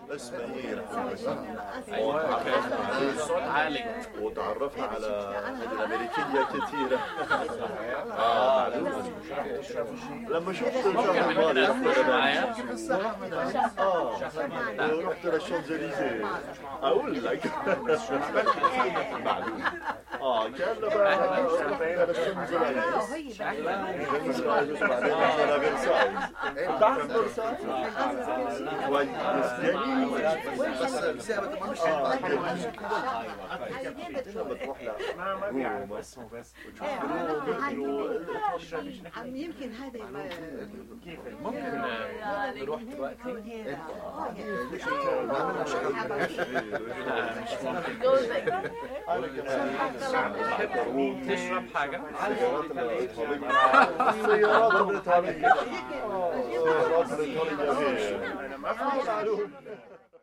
اسمه هي ايوه صوت عالي وتعرفنا على هذه الامريكيه كثيره اه لما شفت ممكن شهر من هنا الماضي تخش معايا اه ورحت للشانزليزيه اقول لك معلوم اه كان بقى رحنا للشانزليزيه بعدين رحنا لفيرسايز تعرف فيرسايز؟ كويس جميل بس الزيارة مش اه شنو بتروح ل روما عم يمكن هذا ما- ممكن آه، نروح دلوقتي نعملها شغل لا مش ممكن تشرب حاجة السيارات الإيطالية السيارات الإيطالية هي